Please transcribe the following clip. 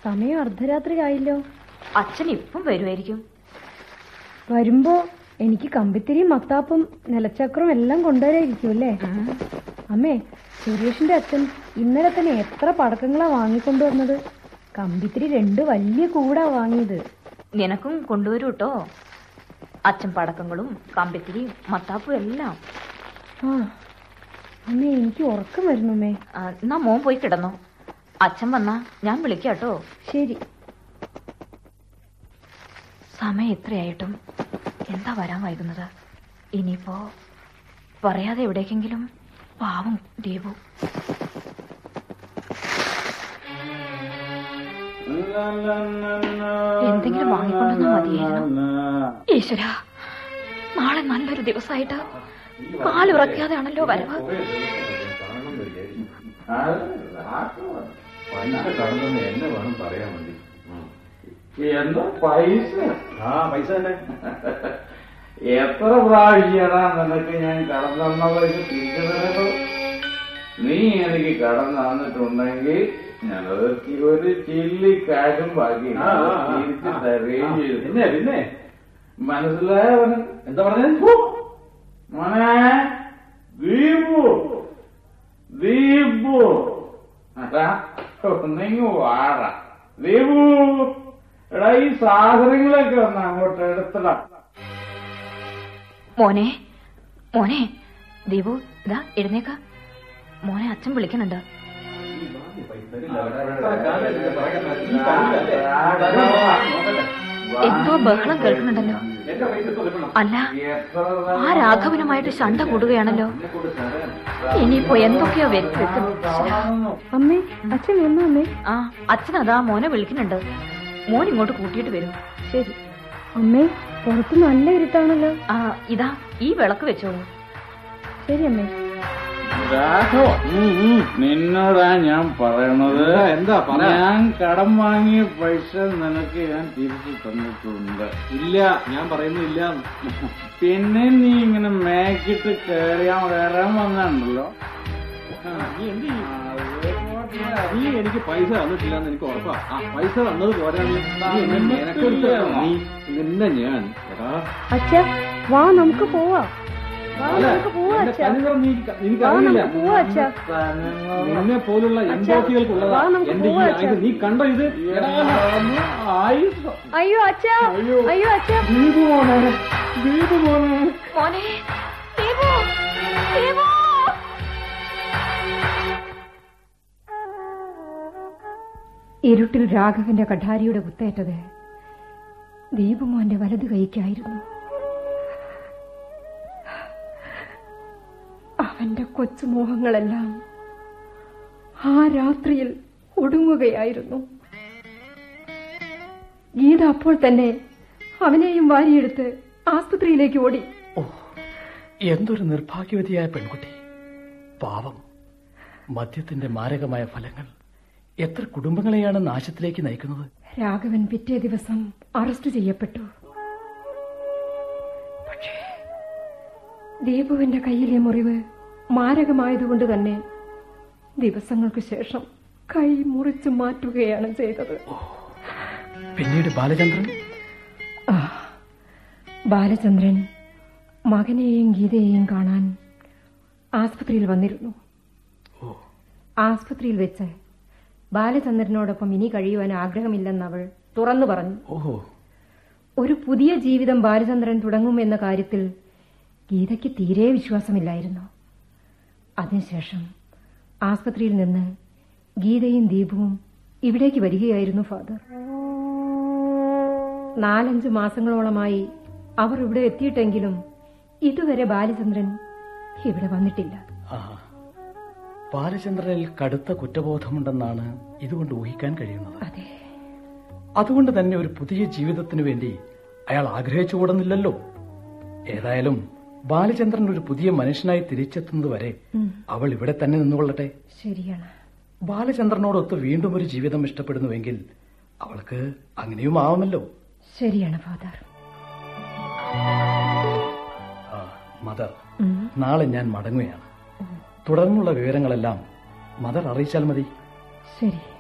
സമയം അർദ്ധരാത്രി ആയില്ലോ അച്ഛൻ ഇപ്പം വരുമായിരിക്കും വരുമ്പോ എനിക്ക് കമ്പിത്തിരിയും മത്താപ്പും നിലച്ചക്രവും എല്ലാം കൊണ്ടുവരായിരിക്കും അല്ലേ അമ്മേ സുരേഷിന്റെ അച്ഛൻ ഇന്നലെ തന്നെ എത്ര പടക്കങ്ങളാ വാങ്ങിക്കൊണ്ടുവന്നത് കമ്പിത്തിരി രണ്ട് വലിയ കൂടാ വാങ്ങിയത് നിനക്കും കൊണ്ടുവരൂ കേട്ടോ അച്ഛൻ പടക്കങ്ങളും കമ്പിത്തിരിയും മത്താപ്പും എല്ലാം ആ അമ്മേ എനിക്ക് ഉറക്കം വരുന്നു അമ്മേ ആ, എന്നാ മോൻ പോയി കിടന്നോ അച്ഛൻ വന്നാ ഞാൻ വിളിക്കാം കേട്ടോ ശരി സമയം എത്രയായിട്ടും എന്താ വരാൻ വൈകുന്നത് ഇനിയിപ്പോ പറയാതെ എവിടേക്കെങ്കിലും പാവം ദീപു എന്തെങ്കിലും വാങ്ങിക്കൊണ്ടുവന്നാ മതിയായിരുന്നു ഈശ്വര നാളെ നല്ലൊരു ദിവസമായിട്ട് കാലുറക്കാതെയാണല്ലോ വരവ് പൈസ കടന്നെന്ന് എന്നെ വേണം പറയാൻ വേണ്ടി എന്താ പൈസ ആ പൈസ തന്നെ എത്ര പ്രാവശ്യടാ നിനക്ക് ഞാൻ കടം തന്ന പൈസ തിരിച്ചു തരുന്നത് നീ എനിക്ക് കടം തന്നിട്ടുണ്ടെങ്കിൽ ഞാനത് ഒരു ചില്ലി കാശും ബാക്കി ആ, ആ, ആ, തിരിച്ചു ആ. തരുകയും ചെയ്തു പിന്നെ പിന്നെ മനസ്സിലായവന് എന്താ പറഞ്ഞത് മോനെ ദീപു ദീപു അതാ ഒന്നിങ്ങ് വാട ദീപു എടാ ഈ സാധനങ്ങളൊക്കെ ഒന്ന് അങ്ങോട്ട് എടുത്തടാ മോനെ മോനെ ദീപു ഇതാ എഴുന്നേക്ക മോനെ അച്ഛൻ വിളിക്കുന്നുണ്ട് എന്തോ ബഹളം കേൾക്കുന്നുണ്ടല്ലോ അല്ല ആ രാഘവനുമായിട്ട് ശണ്ട കൂടുകയാണല്ലോ ഇനിയിപ്പോ എന്തൊക്കെയോ വരും അമ്മേ അച്ഛൻ വന്നു അമ്മേ ആ അച്ഛൻ അതാ മോനെ വിളിക്കുന്നുണ്ട് മോൻ ഇങ്ങോട്ട് കൂട്ടിയിട്ട് വരും ശരി അമ്മേ പുറത്ത് നല്ല ഇരുട്ടാണല്ലോ ആ ഇതാ ഈ വിളക്ക് വെച്ചോളൂ ശരി അമ്മേ രാഘവ നിന്നോടാ ഞാൻ പറയണത് എന്താ പറ ഞാൻ കടം വാങ്ങിയ പൈസ നിനക്ക് ഞാൻ തിരിച്ചു തന്നിട്ടുണ്ട് ഇല്ല ഞാൻ പറയുന്നില്ല പിന്നെ നീ ഇങ്ങനെ മേക്കിട്ട് കയറിയാൻ കയറാൻ വന്നുണ്ടല്ലോ നീ എന്ത് ചെയ്യും? നീ എനിക്ക് പൈസ തന്നിട്ടില്ല എന്ന് എനിക്ക് ഉറപ്പാ ആ പൈസ തന്നത് പോരാ നീ നീ എന്നെ മെനക്കെടുത്ത നീ നിന്നെ ഞാൻ എടാ അച്ഛ വാ നമുക്ക് പോവാം വാ അല്ല, നമുക്ക് പോവാ എന്റെ അച്ഛ തനിനിറം നീ നിനക്ക് വാ അറിയില്ല നമുക്ക് പോവാ അച്ഛ നിന്നെ പോലുള്ള എംബോക്കികൾക്കുള്ളതാ വാ, നമുക്ക് എന്റെ ഈ പോവാം, അച്ഛാ. ആയുധം നീ കണ്ടോ ഇത് എടാ, ആയുധം അയ്യോ അച്ഛ അയ്യോ. അയ്യോ അച്ഛ ദീപു മോനെ ദീപു മോനെ മോനെ ദീപു ദീപു ഇരുട്ടിൽ രാഘവന്റെ കഠാരിയുടെ കുത്തേറ്റത് ദീപുമോന്റെ വലത് കൈക്കായിരുന്നു അവന്റെ കൊച്ചുമോഹങ്ങളെല്ലാം ആ രാത്രിയിൽ ഒടുങ്ങുകയായിരുന്നു ഗീത അപ്പോൾ തന്നെ അവനെയും വാരിയെടുത്ത് ആസ്പത്രിയിലേക്ക് ഓടി ഓ എന്തൊരു നിർഭാഗ്യവതിയായ പെൺകുട്ടി പാവം മദ്യത്തിന്റെ മാരകമായ ഫലങ്ങൾ എത്ര കുടുംബങ്ങളെയാണ് നാശത്തിലേക്ക് നയിക്കുന്നത് രാഘവൻ പിറ്റേ ദിവസം അറസ്റ്റ് ചെയ്യപ്പെട്ടു പക്ഷേ ദീപുവിന്റെ കയ്യിലെ മുറിവ് മാരകമായതുകൊണ്ട് തന്നെ ദിവസങ്ങൾക്ക് ശേഷം കൈ മുറിച്ചു മാറ്റുകയാണ് ചെയ്തത് പിന്നീട് ബാലചന്ദ്രൻ ആ ബാലചന്ദ്രൻ മകനെയും ഗീതയെയും കാണാൻ ആസ്പത്രിയിൽ വന്നിരുന്നു ഓ ആസ്പത്രിയിൽ വെച്ച് ബാലചന്ദ്രനോടൊപ്പം ഇനി കഴിയുവാൻ ആഗ്രഹമില്ലെന്ന് അവൾ തുറന്നു പറഞ്ഞു ഓഹോ ഒരു പുതിയ ജീവിതം ബാലചന്ദ്രൻ തുടങ്ങുമെന്ന കാര്യത്തിൽ ഗീതയ്ക്ക് തീരെ വിശ്വാസമില്ലായിരുന്നു അതിനുശേഷം ആസ്പത്രിയിൽ നിന്ന് ഗീതയും ദീപുവും ഇവിടേക്ക് വരികയായിരുന്നു ഫാദർ നാലഞ്ച് മാസങ്ങളോളമായി അവർ ഇവിടെ എത്തിയിട്ടെങ്കിലും ഇതുവരെ ബാലചന്ദ്രൻ ഇവിടെ വന്നിട്ടില്ല ആ ബാലചന്ദ്രനിൽ കടുത്ത കുറ്റബോധമുണ്ടെന്നാണ് ഇതുകൊണ്ട് ഊഹിക്കാൻ കഴിയുന്നത് അതെ അതുകൊണ്ട് തന്നെ ഒരു പുതിയ ജീവിതത്തിനു വേണ്ടി അയാൾ ആഗ്രഹിച്ചുകൂടുന്നില്ലല്ലോ ഏതായാലും ബാലചന്ദ്രൻ ഒരു പുതിയ മനുഷ്യനായി തിരിച്ചെത്തുന്നത് വരെ ഉം, അവൾ ഇവിടെ തന്നെ നിന്നുകൊള്ളട്ടെ ശരിയാണ് ബാലചന്ദ്രനോടൊത്ത് വീണ്ടും ഒരു ജീവിതം ഇഷ്ടപ്പെടുന്നുവെങ്കിൽ അവൾക്ക് അങ്ങനെയും ആവുമല്ലോ ശരിയാണ് ഫാദർ ആ, മദർ ഉം, നാളെ ഞാൻ മടങ്ങുകയാണ് തുടർന്നുള്ള വിവരങ്ങളെല്ലാം മദർ അറിയിച്ചാൽ മതി ശരി